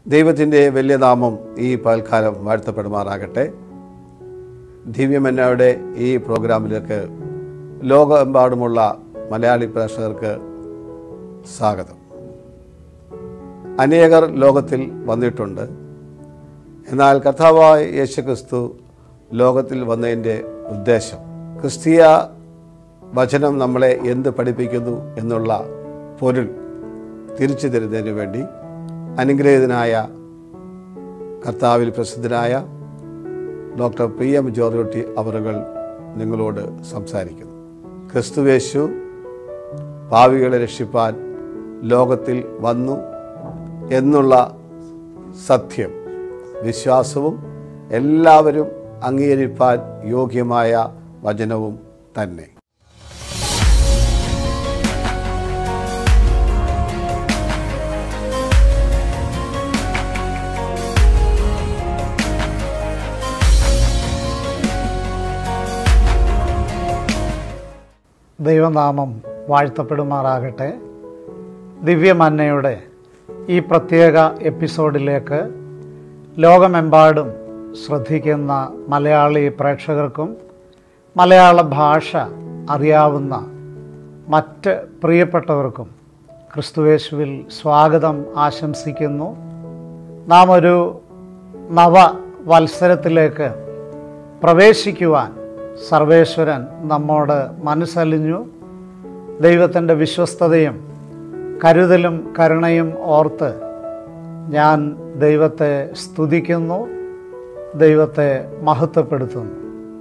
ദൈവത്തിൻ്റെ വലിയ നാമം ഈ പകൽക്കാലം വാഴ്ത്തപ്പെടുമാറാകട്ടെ ദിവ്യമന്നയുടെ ഈ പ്രോഗ്രാമിലേക്ക് ലോകമെമ്പാടുമുള്ള മലയാളി പ്രേക്ഷകർക്ക് സ്വാഗതം അനേകർ ലോകത്തിൽ വന്നിട്ടുണ്ട് എന്നാൽ കർത്താവായ യേശുക്രിസ്തു ലോകത്തിൽ വന്നതിൻ്റെ ഉദ്ദേശം ക്രിസ്തീയ വചനം നമ്മളെ എന്ത് പഠിപ്പിക്കുന്നു എന്നുള്ള പൊരുൾ തിരിച്ചു തരുന്നതിന് വേണ്ടി അനുഗ്രഹീതനായ കർത്താവിൽ പ്രസിദ്ധനായ ഡോക്ടർ പി എം ജോർജോട്ടി അവറുകൾ നിങ്ങളോട് സംസാരിക്കുന്നു ക്രിസ്തുവേശു പാവികളെ രക്ഷിപ്പാൻ ലോകത്തിൽ വന്നു എന്നുള്ള സത്യം വിശ്വാസവും എല്ലാവരും അംഗീകരിപ്പാൻ യോഗ്യമായ വചനവും തന്നെ ദൈവനാമം വാഴ്ത്തപ്പെടുമാറാകട്ടെ ദിവ്യമന്നയുടെ ഈ പ്രത്യേക എപ്പിസോഡിലേക്ക് ലോകമെമ്പാടും ശ്രദ്ധിക്കുന്ന മലയാളി പ്രേക്ഷകർക്കും മലയാള ഭാഷ അറിയാവുന്ന മറ്റ് പ്രിയപ്പെട്ടവർക്കും ക്രിസ്തുവേശുവിൽ സ്വാഗതം ആശംസിക്കുന്നു നാം ഒരു നവ വത്സരത്തിലേക്ക് പ്രവേശിക്കുവാൻ സർവേശ്വരൻ നമ്മോട് മനസ്സലിഞ്ഞു ദൈവത്തിൻ്റെ വിശ്വസ്തതയും കരുതലും കരുണയും ഓർത്ത് ഞാൻ ദൈവത്തെ സ്തുതിക്കുന്നു ദൈവത്തെ മഹത്വപ്പെടുത്തുന്നു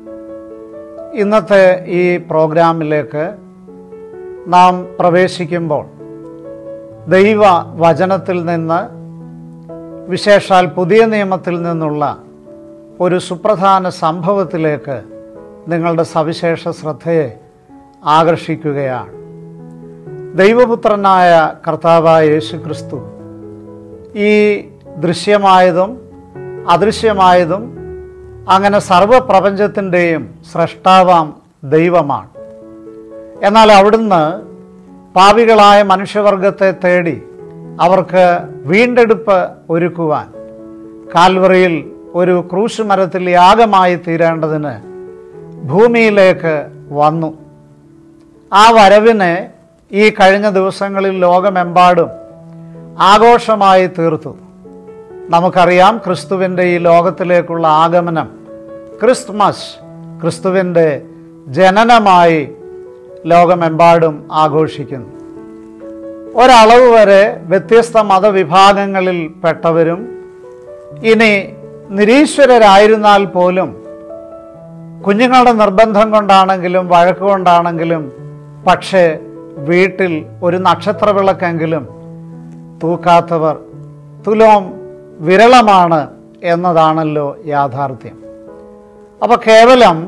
ഇന്നത്തെ ഈ പ്രോഗ്രാമിലേക്ക് നാം പ്രവേശിക്കുമ്പോൾ ദൈവ വചനത്തിൽ നിന്ന് വിശേഷാൽ പുതിയ നിയമത്തിൽ നിന്നുള്ള ഒരു സുപ്രധാന സംഭവത്തിലേക്ക് നിങ്ങളുടെ സവിശേഷ ശ്രദ്ധയെ ആകർഷിക്കുകയാണ് ദൈവപുത്രനായ കർത്താവായ യേശുക്രിസ്തു ഈ ദൃശ്യമായതും അദൃശ്യമായതും അങ്ങനെ സർവപ്രപഞ്ചത്തിൻ്റെയും സ്രഷ്ടാവാം ദൈവമാണ് എന്നാൽ അവിടുന്ന് പാവികളായ മനുഷ്യവർഗത്തെ തേടി അവർക്ക് വീണ്ടെടുപ്പ് ഒരുക്കുവാൻ കാൽവറിയിൽ ഒരു ക്രൂശ് മരത്തിൽ യാഗമായി തീരേണ്ടതിന് ഭൂമിയിലേക്ക് വന്നു ആ വരവിനെ ഈ കഴിഞ്ഞ ദിവസങ്ങളിൽ ലോകമെമ്പാടും ആഘോഷമായി തീർത്തു നമുക്കറിയാം ക്രിസ്തുവിൻ്റെ ഈ ലോകത്തിലേക്കുള്ള ആഗമനം ക്രിസ്മസ് ക്രിസ്തുവിൻ്റെ ജനനമായി ലോകമെമ്പാടും ആഘോഷിക്കുന്നു ഒരളവ് വരെ വ്യത്യസ്ത മതവിഭാഗങ്ങളിൽ പെട്ടവരും ഇനി നിരീശ്വരരായിരുന്നാൽ പോലും കുഞ്ഞുങ്ങളുടെ നിർബന്ധം കൊണ്ടാണെങ്കിലും വഴക്ക് കൊണ്ടാണെങ്കിലും പക്ഷേ വീട്ടിൽ ഒരു നക്ഷത്ര വിളക്കെങ്കിലും തൂക്കാത്തവർ തുലോം വിരളമാണ് എന്നതാണല്ലോ യാഥാർത്ഥ്യം അപ്പോൾ കേവലം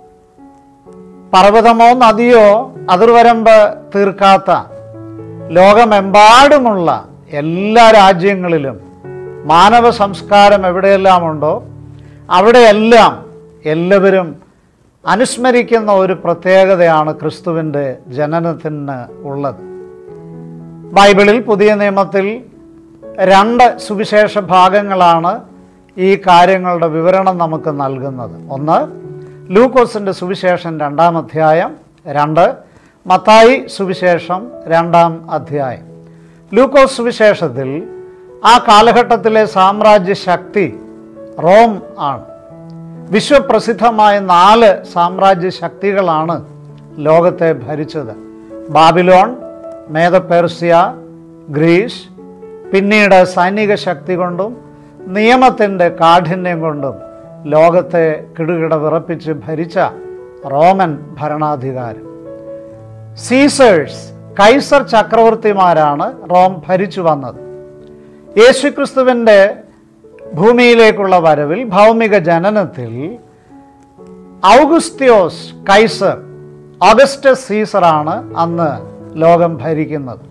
പർവ്വതമോ നദിയോ അതിർവരമ്പ് തീർക്കാത്ത ലോകമെമ്പാടുമുള്ള എല്ലാ രാജ്യങ്ങളിലും മാനവ സംസ്കാരം എവിടെയെല്ലാം ഉണ്ടോ അവിടെയെല്ലാം എല്ലാവരും അനുസ്മരിക്കുന്ന ഒരു പ്രത്യേകതയാണ് ക്രിസ്തുവിൻ്റെ ജനനത്തിന് ഉള്ളത് ബൈബിളിൽ പുതിയ നിയമത്തിൽ രണ്ട് സുവിശേഷ ഭാഗങ്ങളാണ് ഈ കാര്യങ്ങളുടെ വിവരണം നമുക്ക് നൽകുന്നത് ഒന്ന് ലൂക്കോസിൻ്റെ സുവിശേഷം രണ്ടാം അധ്യായം രണ്ട് മത്തായി സുവിശേഷം രണ്ടാം അധ്യായം ലൂക്കോസ് സുവിശേഷത്തിൽ ആ കാലഘട്ടത്തിലെ സാമ്രാജ്യ ശക്തി റോം ആണ് വിശ്വപ്രസിദ്ധമായ നാല് സാമ്രാജ്യ ശക്തികളാണ് ലോകത്തെ ഭരിച്ചത് ബാബിലോൺ മേധപേർസ്യ ഗ്രീസ് പിന്നീട് സൈനിക ശക്തി കൊണ്ടും നിയമത്തിൻ്റെ കാഠിന്യം കൊണ്ടും ലോകത്തെ കിടുകിട വിറപ്പിച്ച് ഭരിച്ച റോമൻ ഭരണാധികാരം സീസേഴ്സ് കൈസർ ചക്രവർത്തിമാരാണ് റോം ഭരിച്ചു വന്നത് യേശുക്രിസ്തുവിൻ്റെ ഭൂമിയിലേക്കുള്ള വരവിൽ ഭൗമിക ജനനത്തിൽ ഔഗുസ്ത്യോസ് കൈസർ ഓഗസ്റ്റസ് സീസറാണ് അന്ന് ലോകം ഭരിക്കുന്നത്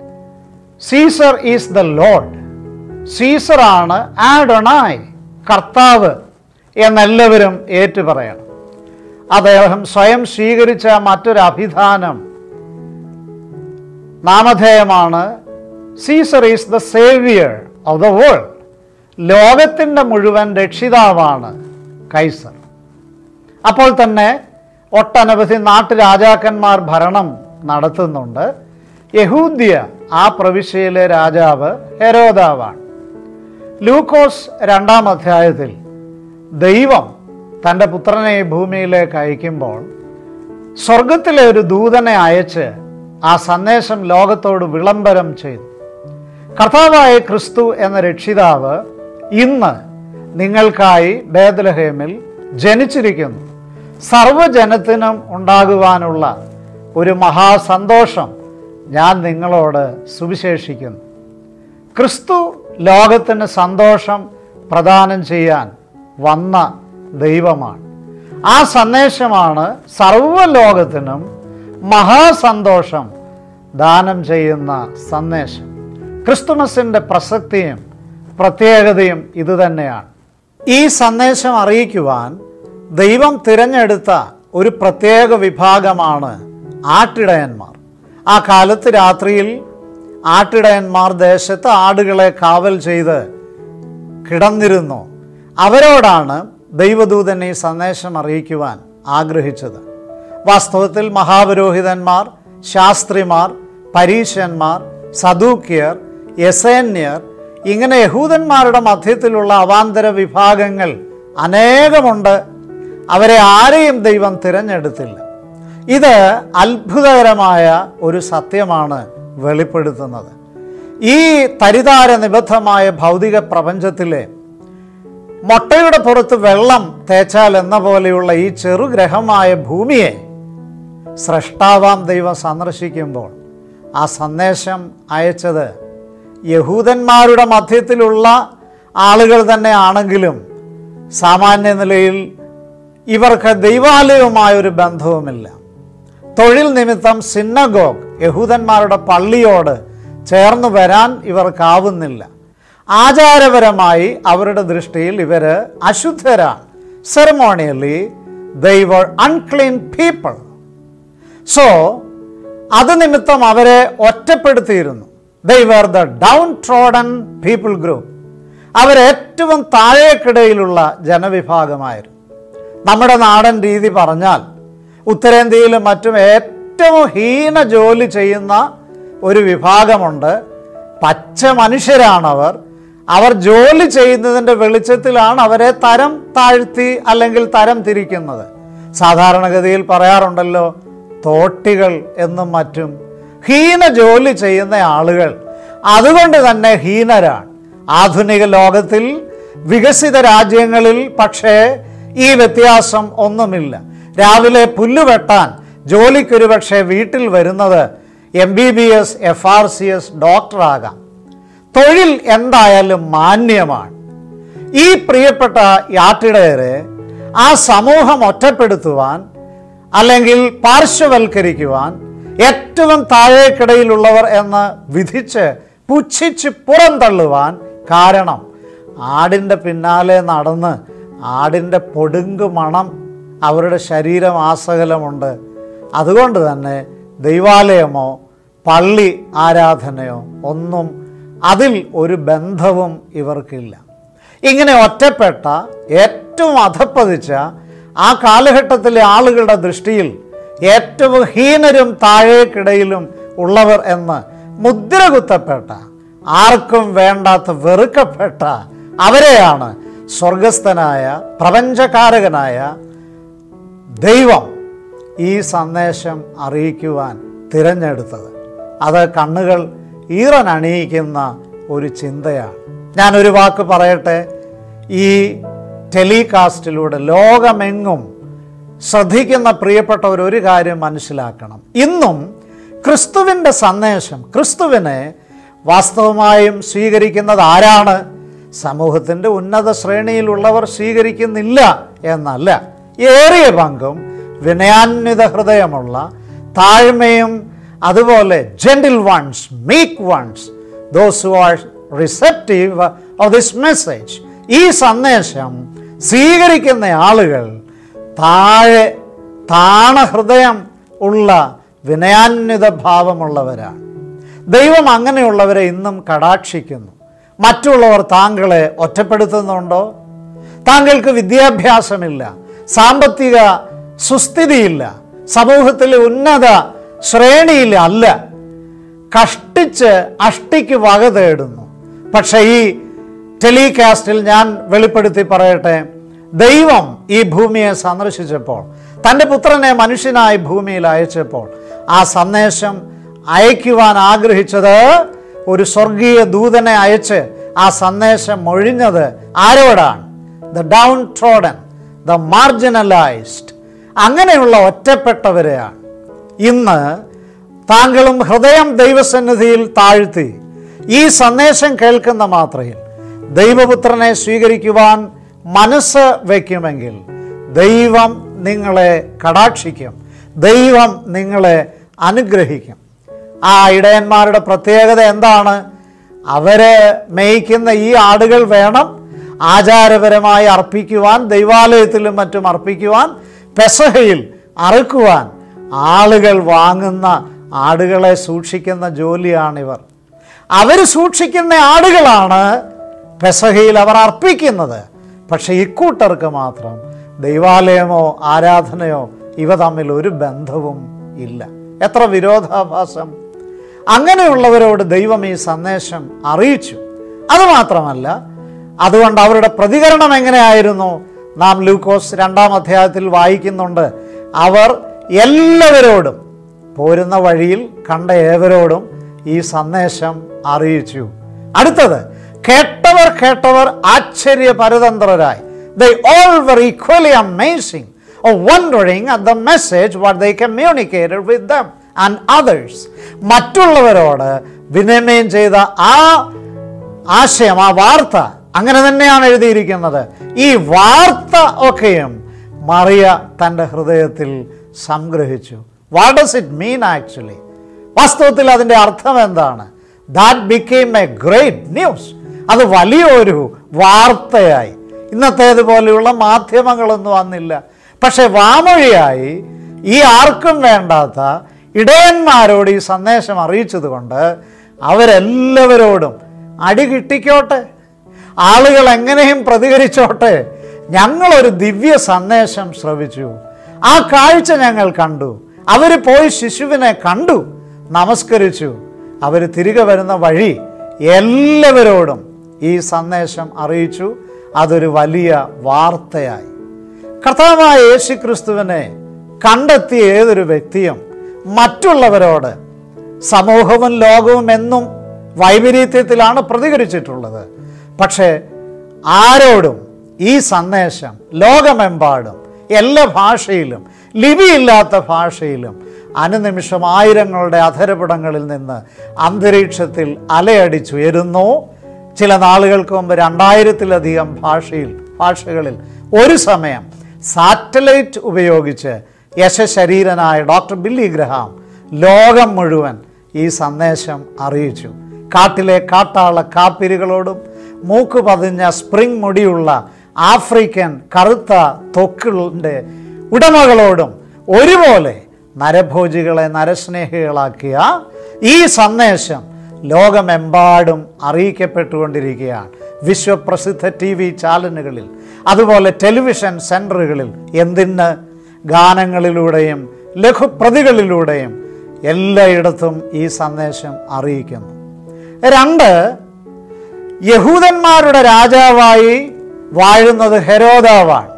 സീസർ ഈസ് ദ ലോഡ് സീസറാണ് ആഡൊണായ് കർത്താവ് എന്നെല്ലാവരും ഏറ്റുപറയണം അദ്ദേഹം സ്വയം സ്വീകരിച്ച മറ്റൊരു അഭിധാനം നാമധേയമാണ് Caesar is the saviour of the world ലോകത്തിൻ്റെ മുഴുവൻ രക്ഷിതാവാണ് കൈസർ അപ്പോൾ തന്നെ ഒട്ടനവധി നാട്ടുരാജാക്കന്മാർ ഭരണം നടത്തുന്നുണ്ട് യഹൂദ്യ ആ പ്രവിശ്യയിലെ രാജാവ് ഹെരോദാവാണ് ലൂക്കോസ് രണ്ടാം അധ്യായത്തിൽ ദൈവം തൻ്റെ പുത്രനെ ഈ ഭൂമിയിലേക്ക് അയക്കുമ്പോൾ സ്വർഗത്തിലെ ഒരു ദൂതനെ അയച്ച് ആ സന്ദേശം ലോകത്തോട് വിളംബരം ചെയ്തു കർത്താവായ ക്രിസ്തു എന്ന രക്ഷിതാവ് ഇന്ന് നിങ്ങൾക്കായി ബേദലഹേമിൽ ജനിച്ചിരിക്കുന്നു സർവജനത്തിനും ഉണ്ടാകുവാനുള്ള ഒരു മഹാസന്തോഷം ഞാൻ നിങ്ങളോട് സുവിശേഷിക്കുന്നു ക്രിസ്തു ലോകത്തിന് സന്തോഷം പ്രദാനം ചെയ്യാൻ വന്ന ദൈവമാണ് ആ സന്ദേശമാണ് സർവ്വലോകത്തിനും മഹാസന്തോഷം ദാനം ചെയ്യുന്ന സന്ദേശം ക്രിസ്തുമസിൻ്റെ പ്രസക്തിയും പ്രത്യേകതയും ഇതുതന്നെയാണ് ഈ സന്ദേശം അറിയിക്കുവാൻ ദൈവം തിരഞ്ഞെടുത്ത ഒരു പ്രത്യേക വിഭാഗമാണ് ആട്ടിടയന്മാർ ആ കാലത്ത് രാത്രിയിൽ ആട്ടിടയന്മാർ ദേശത്ത് ആടുകളെ കാവൽ ചെയ്ത് കിടന്നിരുന്നു അവരോടാണ് ദൈവദൂതൻ ഈ സന്ദേശം അറിയിക്കുവാൻ ആഗ്രഹിച്ചത് വാസ്തവത്തിൽ മഹാപുരോഹിതന്മാർ ശാസ്ത്രിമാർ പരീശന്മാർ സദൂക്യർ യസേന്യർ ഇങ്ങനെ യഹൂദന്മാരുടെ മധ്യത്തിലുള്ള അവാന്തര വിഭാഗങ്ങൾ അനേകമുണ്ട് അവരെ ആരെയും ദൈവം തിരഞ്ഞെടുത്തില്ല ഇത് അത്ഭുതകരമായ ഒരു സത്യമാണ് വെളിപ്പെടുത്തുന്നത് ഈ തരിതാര നിബദ്ധമായ ഭൗതിക പ്രപഞ്ചത്തിലെ മൊട്ടയുടെ പുറത്ത് വെള്ളം തേച്ചാൽ എന്ന പോലെയുള്ള ഈ ചെറുഗ്രഹമായ ഭൂമിയെ സ്രഷ്ടാവാം ദൈവം സന്ദർശിക്കുമ്പോൾ ആ സന്ദേശം അയച്ചത് യഹൂദന്മാരുടെ മധ്യത്തിലുള്ള ആളുകൾ തന്നെ ആണെങ്കിലും സാമാന്യ നിലയിൽ ഇവർക്ക് ദൈവാലയവുമായ ഒരു ബന്ധവുമില്ല തൊഴിൽ നിമിത്തം സിന്നഗോഗ് യഹൂദന്മാരുടെ പള്ളിയോട് ചേർന്ന് വരാൻ ഇവർക്കാവുന്നില്ല ആചാരപരമായി അവരുടെ ദൃഷ്ടിയിൽ ഇവർ അശുദ്ധരാണ് ceremonially they were unclean people so അത് നിമിത്തം അവരെ ഒറ്റപ്പെടുത്തിയിരുന്നു they were the downtrodden people group അവരേറ്റവും താഴേക്കിടയിലുള്ള ജനവിഭാഗമായിരുന്നു നമ്മുടെ നാടൻ രീതി പറഞ്ഞാൽ ഉത്തരേന്ത്യയിലും മറ്റും ഏറ്റവും ഹീന ജോലി ചെയ്യുന്ന ഒരു വിഭാഗമുണ്ട് പച്ച മനുഷ്യരാണവർ അവർ ജോലി ചെയ്യുന്നതിൻ്റെ വെളിച്ചത്തിലാണ് അവരെ തരം താഴ്ത്തി അല്ലെങ്കിൽ തരം തിരിക്കുന്നത് സാധാരണഗതിയിൽ പറയാറുണ്ടല്ലോ തോട്ടികൾ എന്നും മറ്റും ഹീന ജോലി ചെയ്യുന്ന ആളുകൾ അതുകൊണ്ട് തന്നെ ഹീനരാണ് ആധുനിക ലോകത്തിൽ വികസിത രാജ്യങ്ങളിൽ പക്ഷേ ഈ വ്യത്യാസം ഒന്നുമില്ല രാവിലെ പുല്ല് വെട്ടാൻ ജോലിക്കൊരു പക്ഷേ വീട്ടിൽ വരുന്നത് M B B S F R C S ഡോക്ടറാകാം തൊഴിൽ എന്തായാലും മാന്യമാണ് ഈ പ്രിയപ്പെട്ട യാട്ടിടയരെ ആ സമൂഹം ഒറ്റപ്പെടുത്തുവാൻ അല്ലെങ്കിൽ പാർശ്വവൽക്കരിക്കുവാൻ ഏറ്റവും താഴേക്കിടയിലുള്ളവർ എന്ന് വിധിച്ച് പുച്ഛിച്ച് പുറന്തള്ളുവാൻ കാരണം ആടിൻ്റെ പിന്നാലെ നടന്ന് ആടിൻ്റെ പൊടുങ്കു മണം അവരുടെ ശരീരം ആസകലമുണ്ട് അതുകൊണ്ട് തന്നെ ദൈവാലയമോ പള്ളി ആരാധനയോ ഒന്നും അതിൽ ഒരു ബന്ധവും ഇവർക്കില്ല ഇങ്ങനെ ഒറ്റപ്പെട്ട ഏറ്റവും അധപ്പതിച്ച ആ കാലഘട്ടത്തിലെ ആളുകളുടെ ദൃഷ്ടിയിൽ ഏറ്റവും ഹീനരും താഴേക്കിടയിലും ഉള്ളവർ എന്ന് മുദ്ര കുത്തപ്പെട്ട ആർക്കും വേണ്ടാത്ത വെറുക്കപ്പെട്ട അവരെയാണ് സ്വർഗസ്ഥനായ പ്രപഞ്ചകാരകനായ ദൈവം ഈ സന്ദേശം അറിയിക്കുവാൻ തിരഞ്ഞെടുത്തത് അത് കണ്ണുകൾ ഈറനണിയിക്കുന്ന ഒരു ചിന്തയാണ് ഞാനൊരു വാക്ക് പറയട്ടെ ഈ ടെലികാസ്റ്റിലൂടെ ലോകമെങ്ങും ശ്രദ്ധിക്കുന്ന പ്രിയപ്പെട്ടവർ ഒരു കാര്യം മനസ്സിലാക്കണം ഇന്നും ക്രിസ്തുവിൻ്റെ സന്ദേശം ക്രിസ്തുവിനെ വാസ്തവമായും സ്വീകരിക്കുന്നത് ആരാണ് സമൂഹത്തിൻ്റെ ഉന്നത ശ്രേണിയിലുള്ളവർ സ്വീകരിക്കുന്നില്ല എന്നല്ല ഏറിയ പങ്കും വിനയാന്വിത ഹൃദയമുള്ള താഴ്മയും അതുപോലെ gentle ones meek ones those who are receptive of this message ഈ സന്ദേശം സ്വീകരിക്കുന്ന ആളുകൾ താഴെ താണ ഹൃദയം ഉള്ള വിനയാന്വിത ഭാവമുള്ളവരാണ് ദൈവം അങ്ങനെയുള്ളവരെ ഇന്നും കടാക്ഷിക്കുന്നു മറ്റുള്ളവർ താങ്കളെ ഒറ്റപ്പെടുത്തുന്നുണ്ടോ താങ്കൾക്ക് വിദ്യാഭ്യാസമില്ല സാമ്പത്തിക സുസ്ഥിതിയില്ല സമൂഹത്തിലെ ഉന്നത ശ്രേണിയിൽ അല്ല കഷ്ടിച്ച് അഷ്ടിക്ക് വക തേടുന്നു പക്ഷേ ഈ ടെലികാസ്റ്റിൽ ഞാൻ വെളിപ്പെടുത്തി പറയട്ടെ ദൈവം ഈ ഭൂമിയെ സന്ദർശിച്ചപ്പോൾ തൻ്റെ പുത്രനെ മനുഷ്യനായി ഭൂമിയിൽ അയച്ചപ്പോൾ ആ സന്ദേശം അയക്കുവാൻ ആഗ്രഹിച്ചത് ഒരു സ്വർഗീയ ദൂതനെ അയച്ച് ആ സന്ദേശം മൊഴിഞ്ഞത് ആരോടാണ് the downtrodden the marginalised അങ്ങനെയുള്ള ഒറ്റപ്പെട്ടവരെയാണ് ഇന്ന് താങ്കളും ഹൃദയം ദൈവസന്നിധിയിൽ താഴ്ത്തി ഈ സന്ദേശം കേൾക്കുന്ന മാത്രയിൽ ദൈവപുത്രനെ സ്വീകരിക്കുവാൻ മനസ്സ് വയ്ക്കുമെങ്കിൽ ദൈവം നിങ്ങളെ കടാക്ഷിക്കും ദൈവം നിങ്ങളെ അനുഗ്രഹിക്കും ആ ഇടയന്മാരുടെ പ്രത്യേകത എന്താണ് അവരെ മേയ്ക്കുന്ന ഈ ആടുകൾ വേണം ആചാരപരമായി അർപ്പിക്കുവാൻ ദൈവാലയത്തിലും മറ്റും അർപ്പിക്കുവാൻ പെസഹയിൽ അറുക്കുവാൻ ആളുകൾ വാങ്ങുന്ന ആടുകളെ സൂക്ഷിക്കുന്ന ജോലിയാണിവർ അവർ സൂക്ഷിക്കുന്ന ആടുകളാണ് പെസഹയിൽ അവർ അർപ്പിക്കുന്നത് പക്ഷെ ഇക്കൂട്ടർക്ക് മാത്രം ദൈവാലയമോ ആരാധനയോ ഇവ തമ്മിൽ ഒരു ബന്ധവും ഇല്ല എത്ര വിരോധാഭാസം അങ്ങനെയുള്ളവരോട് ദൈവം ഈ സന്ദേശം അറിയിച്ചു അതുമാത്രമല്ല അതുകൊണ്ട് അവരുടെ പ്രതികരണം എങ്ങനെയായിരുന്നു നാം ലൂക്കോസ് രണ്ടാം അധ്യായത്തിൽ വായിക്കുന്നുണ്ട് അവർ എല്ലാവരോടും പോരുന്ന വഴിയിൽ കണ്ട ഏവരോടും ഈ സന്ദേശം അറിയിച്ചു അടുത്തത് കേട്ടവർ കേട്ടവർ ആശ്ചര്യപരതന്ത്രരായി they all were equally amazing or wondering at the message what they communicated with them and others മറ്റുള്ളവരോട് വിനിമയം ചെയ്ത ആ ആശയം ആ വാർത്ത അങ്ങനെ തന്നെയാണ് എഴുതിയിരിക്കുന്നത് ഈ വാർത്ത ഒക്കെയും മറിയ തൻ്റെ ഹൃദയത്തിൽ സംഗ്രഹിച്ചു what does it mean actually വാസ്തവത്തിൽ അതിൻ്റെ അർത്ഥം എന്താണ് that became a great news അത് വലിയൊരു വാർത്തയായി ഇന്നത്തേതുപോലെയുള്ള മാധ്യമങ്ങളൊന്നും വന്നില്ല പക്ഷെ വാമൊഴിയായി ഈ ആർക്കും വേണ്ടാത്ത ഇടയന്മാരോട് ഈ സന്ദേശം അറിയിച്ചതുകൊണ്ട് അവരെല്ലാവരോടും അടി കിട്ടിക്കോട്ടെ ആളുകൾ എങ്ങനെയും പ്രതികരിച്ചോട്ടെ ഞങ്ങളൊരു ദിവ്യ സന്ദേശം ശ്രവിച്ചു ആ കാഴ്ച ഞങ്ങൾ കണ്ടു അവർ പോയി ശിശുവിനെ കണ്ടു നമസ്കരിച്ചു അവർ തിരികെ വരുന്ന വഴി എല്ലാവരോടും ഈ സന്ദേശം അറിയിച്ചു അതൊരു വലിയ വാർത്തയായി കർത്താവായ യേശു ക്രിസ്തുവിനെ കണ്ടെത്തിയ ഏതൊരു വ്യക്തിയും മറ്റുള്ളവരോട് സമൂഹവും ലോകവും എന്നും വൈപരീത്യത്തിലാണ് പ്രതികരിച്ചിട്ടുള്ളത് പക്ഷേ ആരോടും ഈ സന്ദേശം ലോകമെമ്പാടും എല്ലാ ഭാഷയിലും ലിപിയില്ലാത്ത ഭാഷയിലും അനുനിമിഷം ആയിരങ്ങളുടെ അധരപടങ്ങളിൽ നിന്ന് അന്തരീക്ഷത്തിൽ അലയടിച്ചുയരുന്നു ചില നാളുകൾക്ക് മുമ്പ് രണ്ടായിരത്തിലധികം ഭാഷയിൽ ഭാഷകളിൽ ഒരു സമയം സാറ്റലൈറ്റ് ഉപയോഗിച്ച് യശശരീരനായ ഡോക്ടർ ബില്ലി ഗ്രഹാം ലോകം മുഴുവൻ ഈ സന്ദേശം അറിയിച്ചു കാട്ടിലെ കാട്ടാള കാപ്പിരികളോടും മൂക്ക് പതിഞ്ഞ സ്പ്രിംഗ് മുടിയുള്ള ആഫ്രിക്കൻ കറുത്ത തൊക്കിളിൻ്റെ ഉടമകളോടും ഒരുപോലെ നരഭോജികളെ നരസ്നേഹികളാക്കിയ ഈ സന്ദേശം ലോകമെമ്പാടും അറിയിക്കപ്പെട്ടുകൊണ്ടിരിക്കുകയാണ് വിശ്വപ്രസിദ്ധ ടി വി ചാനലുകളിൽ അതുപോലെ ടെലിവിഷൻ സെൻറ്ററുകളിൽ എന്തിന് ഗാനങ്ങളിലൂടെയും ലഘുപ്രതികളിലൂടെയും എല്ലായിടത്തും ഈ സന്ദേശം അറിയിക്കുന്നു രണ്ട് യഹൂദന്മാരുടെ രാജാവായി വാഴുന്നത് ഹെരോദാവാണ്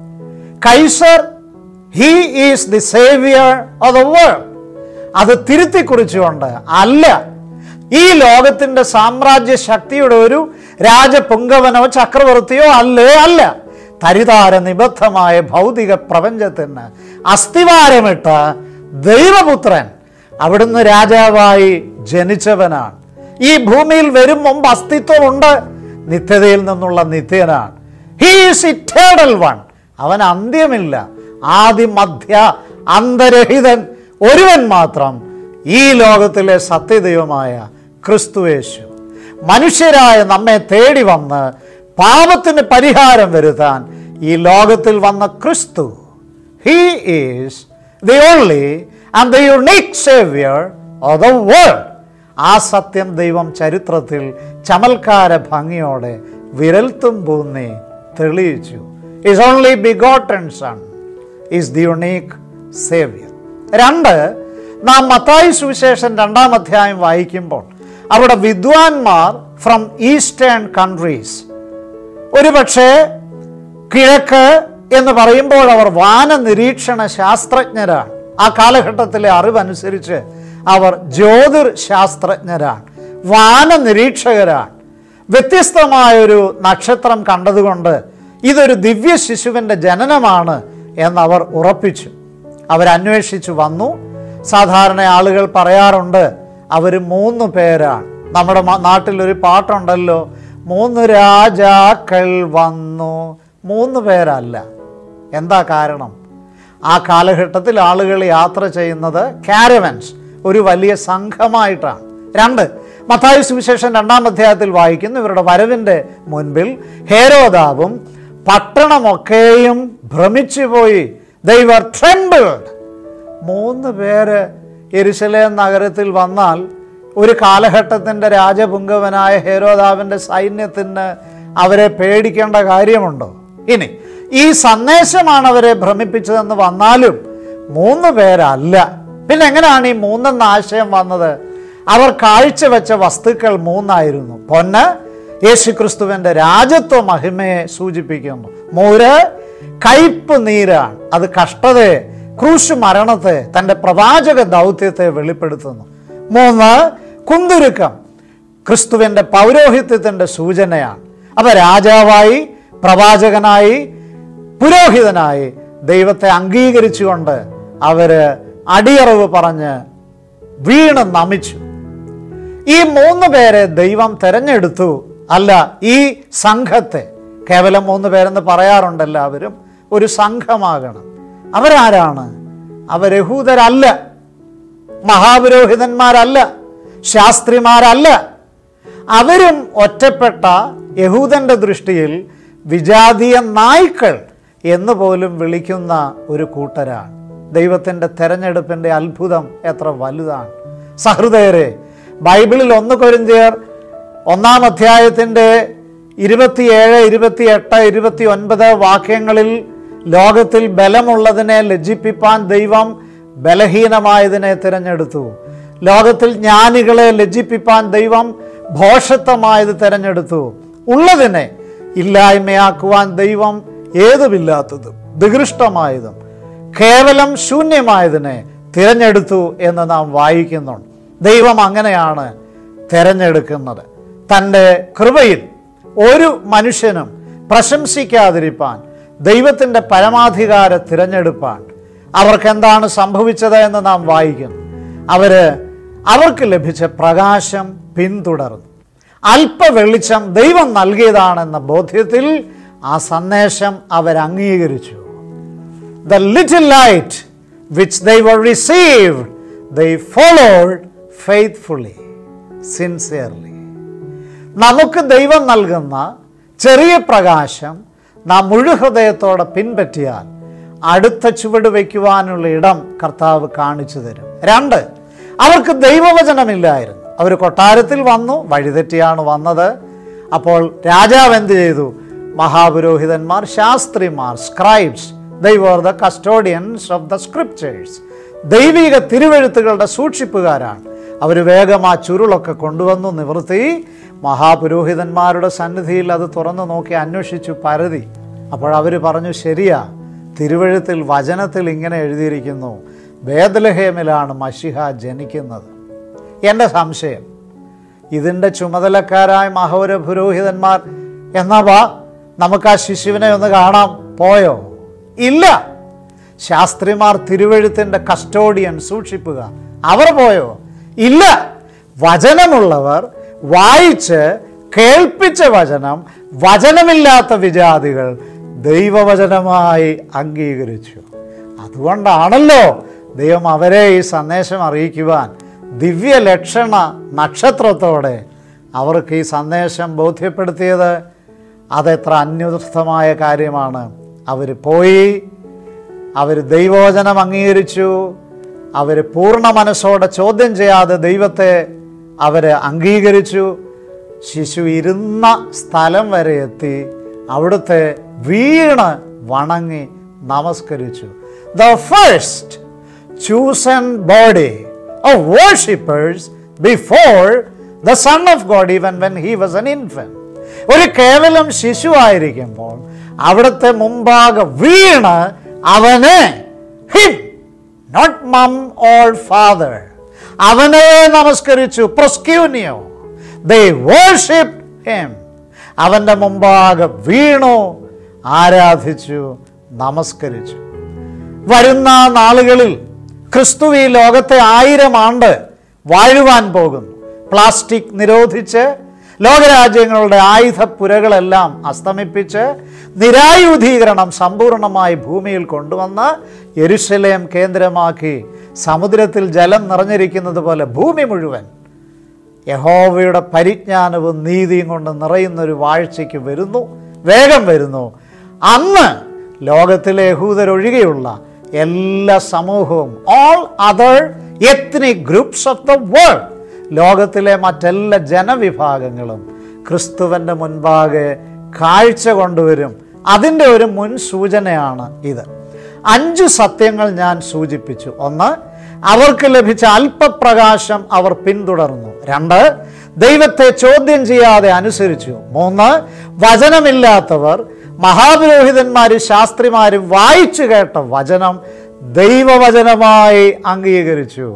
കൈസർ he is the saviour of the world അത് തിരുത്തി കുറിച്ചുകൊണ്ട് അല്ല ഈ ലോകത്തിന്റെ സാമ്രാജ്യ ശക്തിയുടെ ഒരു രാജപുങ്കവനോ ചക്രവർത്തിയോ അല്ലേ അല്ല തരിതാര നിബദ്ധമായ ഭൗതിക പ്രപഞ്ചത്തിന് അസ്ഥിവാരമിട്ട ദൈവപുത്രൻ അവിടുന്ന് രാജാവായി ജനിച്ചവനാണ് ഈ ഭൂമിയിൽ വരും മുമ്പ് അസ്തിത്വമുണ്ട് നിത്യതയിൽ നിന്നുള്ള നിത്യനാണ് ഹീ ഈസ് ഇറ്റേണൽ വൺ അവൻ അന്ത്യമില്ല ആദി മധ്യ അന്തരഹിതൻ ഒരുവൻ മാത്രം ഈ ലോകത്തിലെ സത്യദൈവമായ ക്രിസ്തുവേശു മനുഷ്യരായ നമ്മെ തേടി വന്ന് പാപത്തിന് പരിഹാരം വരുത്താൻ ഈ ലോകത്തിൽ വന്ന ക്രിസ്തു he is the only and the unique saviour of the world ആ സത്യം ദൈവം ചരിത്രത്തിൽ ചമൽക്കാര ഭംഗിയോടെ വിരൽത്തുമ്പൂന്നി തെളിയിച്ചു is only begotten son is the unique saviour രണ്ട് നാം മത്തായി സുവിശേഷൻ രണ്ടാം അധ്യായം വായിക്കുമ്പോൾ അവിടെ വിദ്വാൻമാർ ഫ്രം ഈസ്റ്റേൺ കൺട്രീസ് ഒരുപക്ഷെ കിഴക്ക് എന്ന് പറയുമ്പോൾ അവർ വാന നിരീക്ഷണ ശാസ്ത്രജ്ഞരാണ് ആ കാലഘട്ടത്തിലെ അറിവനുസരിച്ച് അവർ ജ്യോതിർ ശാസ്ത്രജ്ഞരാണ് വാന നിരീക്ഷകരാണ് വ്യത്യസ്തമായൊരു നക്ഷത്രം കണ്ടതുകൊണ്ട് ഇതൊരു ദിവ്യ ശിശുവിൻ്റെ ജനനമാണ് എന്നവർ ഉറപ്പിച്ചു അവരന്വേഷിച്ചു വന്നു സാധാരണ ആളുകൾ പറയാറുണ്ട് അവർ മൂന്ന് പേരാണ് നമ്മുടെ മ- നാട്ടിലൊരു പാട്ടുണ്ടല്ലോ മൂന്ന് രാജാക്കൾ വന്നു മൂന്ന് പേരല്ല എന്താ കാരണം ആ കാലഘട്ടത്തിൽ ആളുകൾ യാത്ര ചെയ്യുന്നത് കാരവൻസ് ഒരു വലിയ സംഘമായിട്ടാണ് രണ്ട് മത്തായി സുവിശേഷം രണ്ടാം അധ്യായത്തിൽ വായിക്കുന്നു ഇവരുടെ വരവിൻ്റെ മുൻപിൽ ഹേരോദാവും പട്ടണമൊക്കെയും ഭ്രമിച്ചുപോയി ദൈവർ ട്രെമ്പിൾഡ് മൂന്ന് പേര് എരുശലേം നഗരത്തിൽ വന്നാൽ ഒരു കാലഘട്ടത്തിൻ്റെ രാജപുങ്കവനായ ഹേരോദാവിൻ്റെ സൈന്യത്തിന് അവരെ പേടിക്കേണ്ട കാര്യമുണ്ടോ ഇനി ഈ സന്ദേശമാണ് അവരെ ഭ്രമിപ്പിച്ചതെന്ന് വന്നാലും മൂന്ന് പേരല്ല പിന്നെ എങ്ങനെയാണ് ഈ മൂന്നെന്ന ആശയം വന്നത് അവർ കാഴ്ചവെച്ച വസ്തുക്കൾ മൂന്നായിരുന്നു പൊന്ന് യേശുക്രിസ്തുവിൻ്റെ രാജത്വ മഹിമയെ സൂചിപ്പിക്കുന്നു മൂര് കയ്പ് നീരാണ് അത് കഷ്ടതയെ ക്രൂശ് മരണത്തെ തൻ്റെ പ്രവാചക ദൗത്യത്തെ വെളിപ്പെടുത്തുന്നു മൂന്ന് കുന്തുരുക്കം ക്രിസ്തുവിൻ്റെ പൗരോഹിത്യത്തിൻ്റെ സൂചനയാണ് അപ്പോൾ രാജാവായി പ്രവാചകനായി പുരോഹിതനായി ദൈവത്തെ അംഗീകരിച്ചുകൊണ്ട് അവര് അടിയറവ് പറഞ്ഞ് വീണ് നമിച്ചു ഈ മൂന്ന് പേരെ ദൈവം തെരഞ്ഞെടുത്തു അല്ല ഈ സംഘത്തെ കേവലം മൂന്ന് പേരെന്ന് പറയാറുണ്ട് എല്ലാവരും ഒരു സംഘമാകണം അവരാരാണ് അവരഹൂതരല്ല മഹാപുരോഹിതന്മാരല്ല ശാസ്ത്രിമാരല്ല അവരും ഒറ്റപ്പെട്ട യഹൂദന്റെ ദൃഷ്ടിയിൽ വിജാതീയ നായ്ക്കൾ എന്ന് പോലും വിളിക്കുന്ന ഒരു കൂട്ടരാണ് ദൈവത്തിൻ്റെ തെരഞ്ഞെടുപ്പിൻ്റെ അത്ഭുതം എത്ര വലുതാണ് സഹൃദയരെ ബൈബിളിൽ ഒന്ന് കൊരിന്തിയർ ഒന്നാം അധ്യായത്തിൻ്റെ ഇരുപത്തിയേഴ് ഇരുപത്തിയെട്ട് ഇരുപത്തി ഒൻപത് വാക്യങ്ങളിൽ ലോകത്തിൽ ബലമുള്ളതിനെ ലജ്ജിപ്പിപ്പാൻ ദൈവം ബലഹീനമായതിനെ തിരഞ്ഞെടുത്തു ലോകത്തിൽ ജ്ഞാനികളെ ലജ്ജിപ്പിപ്പാൻ ദൈവം ഭോഷത്വമായത് തിരഞ്ഞെടുത്തു ഉള്ളതിനെ ഇല്ലായ്മയാക്കുവാൻ ദൈവം ഏതുമില്ലാത്തതും നികൃഷ്ടമായതും കേവലം ശൂന്യമായതിനെ തിരഞ്ഞെടുത്തു എന്ന് നാം വായിക്കുന്നുണ്ട് ദൈവം അങ്ങനെയാണ് തിരഞ്ഞെടുക്കുന്നത് തൻ്റെ കൃപയിൽ ഒരു മനുഷ്യനും പ്രശംസിക്കാതിരിപ്പാൻ ദൈവത്തിൻ്റെ പരമാധികാര തിരഞ്ഞെടുപ്പാണ് അവർക്ക് എന്താണ് സംഭവിച്ചത് എന്ന് നാം വായിക്കുന്നു അവര് അവർക്ക് ലഭിച്ച പ്രകാശം പിന്തുടർന്നു അല്പ വെളിച്ചം ദൈവം നൽകിയതാണെന്ന ബോധ്യത്തിൽ ആ സന്ദേശം അവർ അംഗീകരിച്ചു the little light which they were received, they followed faithfully, sincerely. നമുക്ക് ദൈവം നൽകുന്ന ചെറിയ പ്രകാശം നാം മുഴുഹൃദയത്തോടെ പിൻപറ്റിയാൽ അടുത്ത ചുവട് വയ്ക്കുവാനുള്ള ഇടം കർത്താവ് കാണിച്ചു തരും രണ്ട് അവർക്ക് ദൈവവചനമില്ലായിരുന്നു അവർ കൊട്ടാരത്തിൽ വന്നു വഴിതെറ്റിയാണ് വന്നത് അപ്പോൾ രാജാവ് എന്ത് ചെയ്തു മഹാപുരോഹിതന്മാർ ശാസ്ത്രിമാർ scribes they were the custodians of the scriptures ദൈവിക തിരുവെഴുത്തുകളുടെ സൂക്ഷിപ്പുകാരാണ് അവർ വേഗം ആ ചുരുളൊക്കെ കൊണ്ടുവന്നു നിവർത്തി മഹാപുരോഹിതന്മാരുടെ സന്നിധിയിൽ അത് തുറന്നു നോക്കി അന്വേഷിച്ചു പരതി അപ്പോൾ അവർ പറഞ്ഞു ശരിയാ തിരുവഴുത്തിൽ വചനത്തിൽ ഇങ്ങനെ എഴുതിയിരിക്കുന്നു ബേദലഹേമിലാണ് മഷിഹ ജനിക്കുന്നത് എൻ്റെ സംശയം ഇതിൻ്റെ ചുമതലക്കാരായ മഹോര പുരോഹിതന്മാർ എന്നാ വാ നമുക്ക് ആ ശിശുവിനെ ഒന്ന് കാണാം പോയോ ഇല്ല ശാസ്ത്രിമാർ തിരുവഴുത്തിൻ്റെ കസ്റ്റോഡിയൻ സൂക്ഷിപ്പുക അവർ പോയോ ഇല്ല വചനമുള്ളവർ വായിച്ച് കേൾപ്പിച്ച വചനം വചനമില്ലാത്ത വിജാതികൾ ദൈവവചനമായി അംഗീകരിച്ചു അതുകൊണ്ടാണല്ലോ ദൈവം അവരെ ഈ സന്ദേശം അറിയിക്കുവാൻ ദിവ്യ ലക്ഷണ നക്ഷത്രത്തോടെ അവർക്ക് ഈ സന്ദേശം ബോധ്യപ്പെടുത്തിയത് അതെത്ര അന്വർത്ഥമായ കാര്യമാണ് അവർ പോയി അവർ ദൈവവചനം അംഗീകരിച്ചു അവർ പൂർണ്ണ മനസ്സോടെ ചോദ്യം ചെയ്യാതെ ദൈവത്തെ അവരെ അംഗീകരിച്ചു ശിശു ഇരുന്ന സ്ഥലം വരെ എത്തി അവിടുത്തെ വീണ് വണങ്ങി നമസ്കരിച്ചു the first chosen body of worshippers before the Son of God, even when he was an infant. ഒരു കേവലം ശിശുവായിരിക്കുമ്പോൾ അവിടുത്തെ മുമ്പാകെ വീണ് അവനെ him not mum all father അവനെ നമസ്കരിച്ചു പ്രൊസ്ക്യൂനിയോ ദേ വർഷിപ്പ് ഹിം അവൻ്റെ മുമ്പാകെ വീണു ആരാധിച്ചു നമസ്കരിച്ചു വരുന്ന നാളുകളിൽ ക്രിസ്തു ഈ ലോകത്തെ ആയിരം ആണ്ട് വാഴുവാൻ പോകുന്നു പ്ലാസ്റ്റിക് നിരോധിച്ച് ലോകരാജ്യങ്ങളുടെ ആയുധപ്പുരകളെല്ലാം അസ്തമിപ്പിച്ച് നിരായുധീകരണം സമ്പൂർണമായി ഭൂമിയിൽ കൊണ്ടുവന്ന് യെരുശലേം കേന്ദ്രമാക്കി സമുദ്രത്തിൽ ജലം നിറഞ്ഞിരിക്കുന്നത് പോലെ ഭൂമി മുഴുവൻ യഹോവയുടെ പരിജ്ഞാനവും നീതിയും കൊണ്ട് നിറയുന്നൊരു വാഴ്ചയ്ക്ക് വരുന്നു വേഗം വരുന്നു അന്ന് ലോകത്തിലെ യഹൂദരൊഴികെയുള്ള എല്ലാ സമൂഹവും all other ethnic groups of the world ലോകത്തിലെ മറ്റെല്ലാ ജനവിഭാഗങ്ങളും ക്രിസ്തുവിൻ്റെ മുൻപാകെ കാഴ്ച കൊണ്ടുവരും അതിൻ്റെ ഒരു മുൻ സൂചനയാണ് ഇത് അഞ്ച് സത്യങ്ങൾ ഞാൻ സൂചിപ്പിച്ചു ഒന്ന് അവർക്ക് ലഭിച്ച അല്പപ്രകാശം അവർ പിന്തുടർന്നു രണ്ട് ദൈവത്തെ ചോദ്യം ചെയ്യാതെ അനുസരിച്ചു മൂന്ന് വചനമില്ലാത്തവർ മഹാപുരോഹിതന്മാരും ശാസ്ത്രിമാരും വായിച്ചു കേട്ട വചനം ദൈവവചനമായി അംഗീകരിച്ചു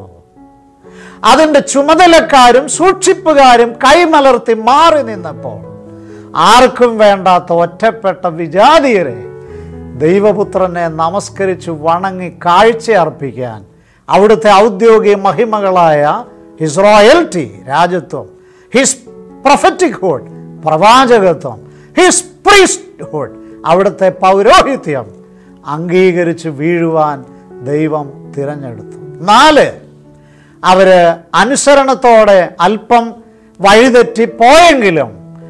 അതിൻ്റെ ചുമതലക്കാരും സൂക്ഷിപ്പുകാരും കൈമലർത്തി മാറി നിന്നപ്പോൾ ആർക്കും വേണ്ടാത്ത ഒറ്റപ്പെട്ട വിജാതീയരെ ദൈവപുത്രനെ നമസ്കരിച്ചു വണങ്ങി കാഴ്ച അർപ്പിക്കാൻ അവിടുത്തെ ഔദ്യോഗിക മഹിമകളായ ഹിസ് റോയൽറ്റി രാജ്യത്വം ഹിസ് പ്രൊഫറ്റിക് ഹുഡ് പ്രവാചകത്വം ഹിസ് പ്രീസ്റ്റ്ഹുഡ് അവിടുത്തെ പൗരോഹിത്യം അംഗീകരിച്ച് വീഴുവാൻ ദൈവം തിരഞ്ഞെടുത്തു നാല് അവർ അനുസരണത്തോടെ അല്പം വഴിതെറ്റി പോയെങ്കിലും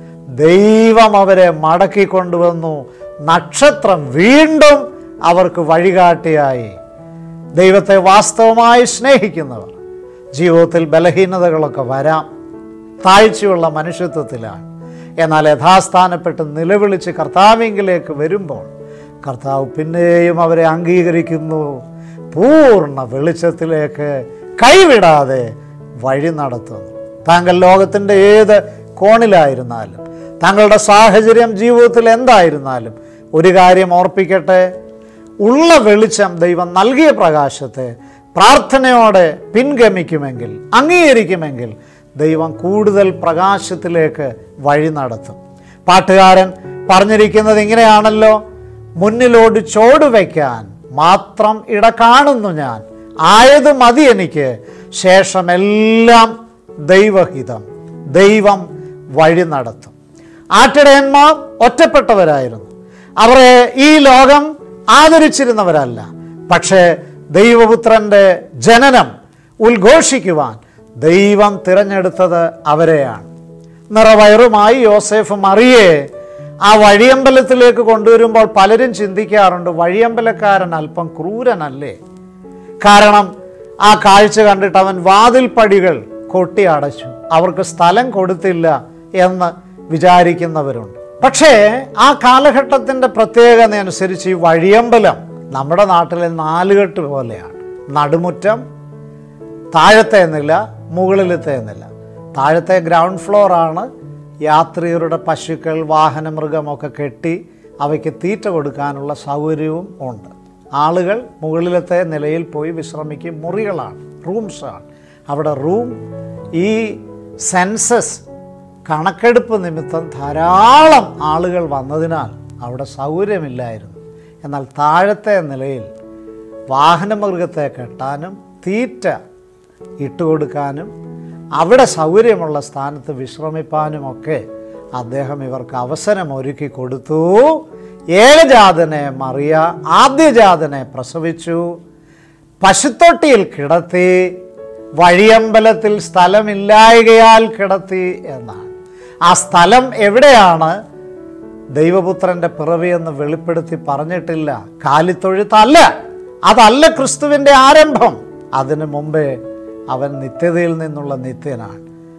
ദൈവം അവരെ മടക്കി കൊണ്ടുവന്നു നക്ഷത്രം വീണ്ടും അവർക്ക് വഴികാട്ടിയായി ദൈവത്തെ വാസ്തവമായി സ്നേഹിക്കുന്നവർ ജീവിതത്തിൽ ബലഹീനതകളൊക്കെ വരാം താഴ്ചയുള്ള മനുഷ്യത്വത്തിലാണ് എന്നാൽ യഥാസ്ഥാനപ്പെട്ട് നിലവിളിച്ച് കർത്താവിങ്കിലേക്ക് വരുമ്പോൾ കർത്താവ് പിന്നെയും അവരെ അംഗീകരിക്കുന്നു പൂർണ്ണ വെളിച്ചത്തിലേക്ക് കൈവിടാതെ വഴി നടത്തുന്നു താങ്കൾ ലോകത്തിൻ്റെ ഏത് കോണിലായിരുന്നാലും താങ്കളുടെ സാഹചര്യം ജീവിതത്തിൽ എന്തായിരുന്നാലും ഒരു കാര്യം ഓർപ്പിക്കട്ടെ ഉള്ള വെളിച്ചം ദൈവം നൽകിയ പ്രകാശത്തെ പ്രാർത്ഥനയോടെ പിൻഗമിക്കുമെങ്കിൽ അംഗീകരിക്കുമെങ്കിൽ ദൈവം കൂടുതൽ പ്രകാശത്തിലേക്ക് വഴി നടത്തും പാട്ടുകാരൻ പറഞ്ഞിരിക്കുന്നത് ഇങ്ങനെയാണല്ലോ മുന്നിലോട് ചോട് വയ്ക്കാൻ മാത്രം ഇട കാണുന്നു ഞാൻ ആയത് മതി എനിക്ക് ശേഷമെല്ലാം ദൈവഹിതം ദൈവം വഴി നടത്തും ആട്ടിടയന്മാർ ഒറ്റപ്പെട്ടവരായിരുന്നു അവരെ ഈ ലോകം ആദരിച്ചിരുന്നവരല്ല പക്ഷേ ദൈവപുത്രൻ്റെ ജനനം ഉദ്ഘോഷിക്കുവാൻ ദൈവം തിരഞ്ഞെടുത്തത് അവരെയാണ് നിറവയറുമായി യോസേഫ് മറിയെ ആ വഴിയമ്പലത്തിലേക്ക് കൊണ്ടുവരുമ്പോൾ പലരും ചിന്തിക്കാറുണ്ട് വഴിയമ്പലക്കാരൻ അല്പം ക്രൂരനല്ലേ കാരണം ആ കാഴ്ച കണ്ടിട്ട് അവൻ വാതിൽ പടികൾ കൊട്ടി അടച്ചു അവർക്ക് സ്ഥലം കൊടുത്തില്ല എന്ന് വിചാരിക്കുന്നവരുണ്ട് പക്ഷേ ആ കാലഘട്ടത്തിൻ്റെ പ്രത്യേകത അനുസരിച്ച് ഈ വഴിയമ്പലം നമ്മുടെ നാട്ടിലെ നാലുകെട്ട് പോലെയാണ് നടുമുറ്റം താഴത്തെ നില മുകളിലത്തെ നില താഴത്തെ ഗ്രൗണ്ട് ഫ്ലോറാണ് യാത്രികരുടെ പശുക്കൾ വാഹന മൃഗമൊക്കെ കെട്ടി അവയ്ക്ക് തീറ്റ കൊടുക്കാനുള്ള സൗകര്യവും ഉണ്ട് ആളുകൾ മുകളിലത്തെ നിലയിൽ പോയി വിശ്രമിക്കും മുറികളാണ് റൂംസാണ് അവിടെ റൂം ഈ സെൻസസ് കണക്കെടുപ്പ് നിമിത്തം ധാരാളം ആളുകൾ വന്നതിനാൽ അവിടെ സൗകര്യമില്ലായിരുന്നു എന്നാൽ താഴത്തെ നിലയിൽ വാഹനമൃഗത്തെ കെട്ടാനും തീറ്റ ഇട്ടുകൊടുക്കാനും അവിടെ സൗകര്യമുള്ള സ്ഥാനത്ത് വിശ്രമിപ്പാനുമൊക്കെ അദ്ദേഹം ഇവർക്ക് അവസരം ഒരുക്കി കൊടുത്തു ഏകജാതനെ മറിയ ആദ്യജാതനെ പ്രസവിച്ചു പശുത്തൊട്ടിയിൽ കിടത്തി വഴിയമ്പലത്തിൽ സ്ഥലമില്ലായകയാൽ കിടത്തി എന്നാണ് ആ സ്ഥലം എവിടെയാണ് ദൈവപുത്രൻ്റെ പിറവിയെന്ന് വെളിപ്പെടുത്തി പറഞ്ഞിട്ടില്ല കാലിത്തൊഴുത്തല്ല അതല്ല ക്രിസ്തുവിൻ്റെ ആരംഭം അതിനു മുമ്പേ അവൻ നിത്യതയിൽ നിന്നുള്ള നിത്യനാണ്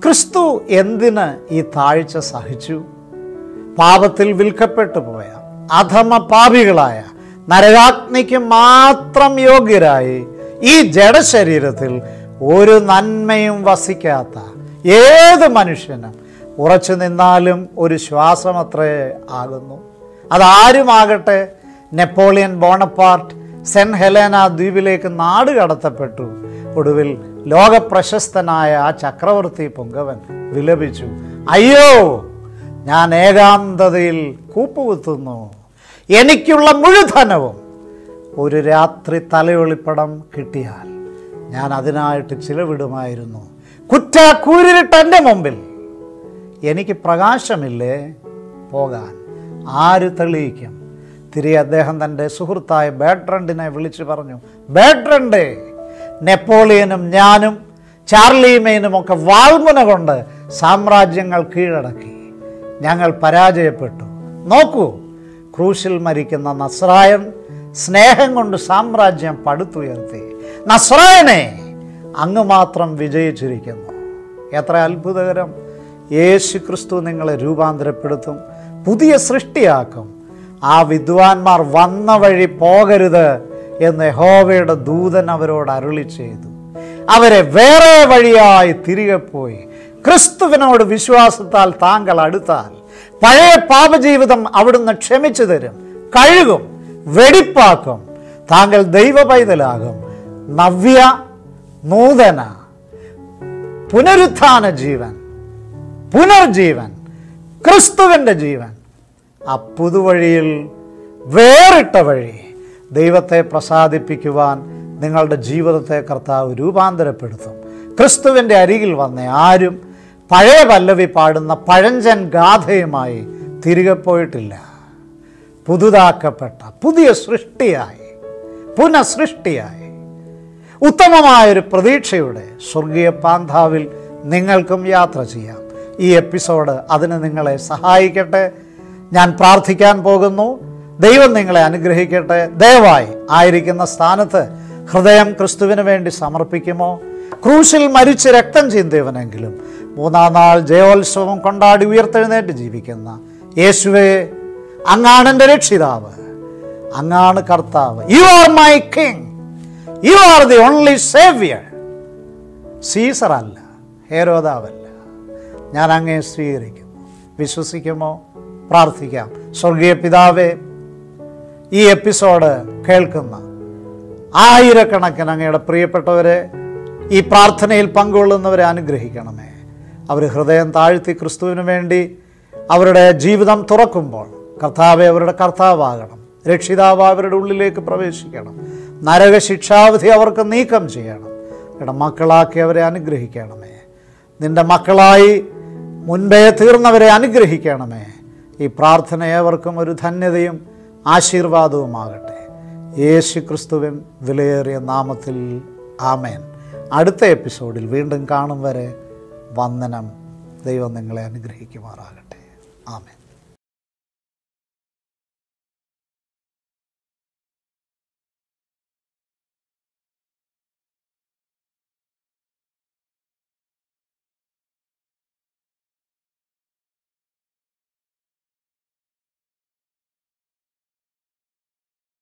ക്രിസ്തു എന്തിന് ഈ താഴ്ച സഹിച്ചു പാപത്തിൽ വിൽക്കപ്പെട്ടു പോയ അധമ പാപികളായ നരകാഗ്നിക്ക് മാത്രം യോഗ്യരായി ഈ ജഡശരീരത്തിൽ ഒരു നന്മയും വസിക്കാത്ത ഏത് മനുഷ്യനും ഉറച്ചു നിന്നാലും ഒരു ശ്വാസമത്രേ ആകുന്നു അതാരുമാകട്ടെ നെപ്പോളിയൻ ബോണപ്പാർട്ട് സെൻറ്റ് ഹെലേന ദ്വീപിലേക്ക് നാട് കടത്തപ്പെട്ടു ഒടുവിൽ ലോകപ്രശസ്തനായ ആ ചക്രവർത്തി പൊങ്കവൻ വിലപിച്ചു അയ്യോ ഞാൻ ഏകാന്തതയിൽ കൂപ്പുകുത്തുന്നു എനിക്കുള്ള മുഴുധനവും ഒരു രാത്രി തലയൊളിപ്പടം കിട്ടിയാൽ ഞാൻ അതിനായിട്ട് ചിലവിടുമായിരുന്നു കുറ്റ കൂരിട്ട് എൻ്റെ മുമ്പിൽ എനിക്ക് പ്രകാശമില്ലേ പോകാൻ ആര് തെളിയിക്കും തിരികെ അദ്ദേഹം തൻ്റെ സുഹൃത്തായ ബാഡ്രണ്ടിനെ വിളിച്ചു പറഞ്ഞു ബാഡ്രണ്ടേ നെപ്പോളിയനും ഞാനും ചാർലിമേനും ഒക്കെ വാൾമുന കൊണ്ട് സാമ്രാജ്യങ്ങൾ കീഴടക്കി ഞങ്ങൾ പരാജയപ്പെട്ടു നോക്കൂ ക്രൂശിൽ മരിക്കുന്ന നസ്രായൻ സ്നേഹം കൊണ്ട് സാമ്രാജ്യം പടുത്തുയർത്തി നസ്രായനെ അങ്ങ് മാത്രം വിജയിച്ചിരിക്കുന്നു എത്ര അത്ഭുതകരം യേശു ക്രിസ്തു നിങ്ങളെ രൂപാന്തരപ്പെടുത്തും പുതിയ സൃഷ്ടിയാക്കും ആ വിദ്വാൻമാർ വന്ന വഴി പോകരുത് എന്ന് യഹോവയുടെ ദൂതൻ അവരോട് അരുളി ചെയ്തു അവരെ വേറെ വഴിയായി തിരികെ പോയി ക്രിസ്തുവിനോട് വിശ്വാസത്താൽ താങ്കൾ അടുത്താൽ പഴയ പാപജീവിതം അവിടുന്ന് ക്ഷമിച്ചു തരും കഴുകും വെടിപ്പാക്കും താങ്കൾ ദൈവ പൈതലാകും നവ്യ നൂതന പുനരുത്ഥാന ജീവൻ പുനർജീവൻ ക്രിസ്തുവിൻ്റെ ജീവൻ ആ പുതുവഴിയിൽ വേറിട്ട വഴി ദൈവത്തെ പ്രസാദിപ്പിക്കുവാൻ നിങ്ങളുടെ ജീവിതത്തെ കർത്താവ് രൂപാന്തരപ്പെടുത്തും ക്രിസ്തുവിൻ്റെ അരികിൽ വന്ന ആരും പഴയ പല്ലവി പാടുന്ന പഴഞ്ചൻ ഗാഥയുമായി തിരികെ പോയിട്ടില്ല പുതുതാക്കപ്പെട്ട പുതിയ സൃഷ്ടിയായി പുനഃസൃഷ്ടിയായി ഉത്തമമായൊരു പ്രതീക്ഷയുടെ സ്വർഗീയ പാന്താവിൽ നിങ്ങൾക്കും യാത്ര ചെയ്യാം ഈ എപ്പിസോഡ് അതിന് നിങ്ങളെ സഹായിക്കട്ടെ ഞാൻ പ്രാർത്ഥിക്കാൻ പോകുന്നു ദൈവം നിങ്ങളെ അനുഗ്രഹിക്കട്ടെ ദയവായി ആയിരിക്കുന്ന സ്ഥാനത്ത് ഹൃദയം ക്രിസ്തുവിന് വേണ്ടി സമർപ്പിക്കുമോ ക്രൂശിൽ മരിച്ച് രക്തം ചിന്തിയവനെങ്കിലും മൂന്നാം നാൾ ജയോത്സവം കൊണ്ടാടി ഉയർത്തെഴുന്നേറ്റ് ജീവിക്കുന്ന യേശുവേ അങ്ങാണ് എൻ്റെ രക്ഷിതാവ് അങ്ങാണ് കർത്താവ് you are my king you are the only saviour Caesar അല്ല ഹേരോദാവല്ല ഞാൻ അങ്ങേ സ്വീകരിക്കുന്നു വിശ്വസിക്കുമോ പ്രാർത്ഥിക്കാം സ്വർഗീയ പിതാവേ ഈ എപ്പിസോഡ് കേൾക്കുന്ന ആയിരക്കണക്കിന് അങ്ങയുടെ പ്രിയപ്പെട്ടവരെ ഈ പ്രാർത്ഥനയിൽ പങ്കുകൊള്ളുന്നവരെ അനുഗ്രഹിക്കണമേ അവർ ഹൃദയം താഴ്ത്തി ക്രിസ്തുവിന് വേണ്ടി അവരുടെ ജീവിതം തുറക്കുമ്പോൾ കർത്താവെ അവരുടെ കർത്താവാകണം രക്ഷിതാവ് അവരുടെ ഉള്ളിലേക്ക് പ്രവേശിക്കണം നരക ശിക്ഷാവിധി അവർക്ക് നീക്കം ചെയ്യണം ഇവിടെ മക്കളാക്കി അവരെ അനുഗ്രഹിക്കണമേ നിന്റെ മക്കളായി മുൻപേ തീർന്നവരെ അനുഗ്രഹിക്കണമേ ഈ പ്രാർത്ഥന ഏവർക്കും ഒരു ധന്യതയും ആശീർവാദവുമാകട്ടെ യേശു ക്രിസ്തുവിൻ വിലയേറിയ നാമത്തിൽ ആമേൻ അടുത്ത എപ്പിസോഡിൽ വീണ്ടും കാണും വരെ വന്ദനം ദൈവം നിങ്ങളെ അനുഗ്രഹിക്കുമാറാകട്ടെ ആമേൻ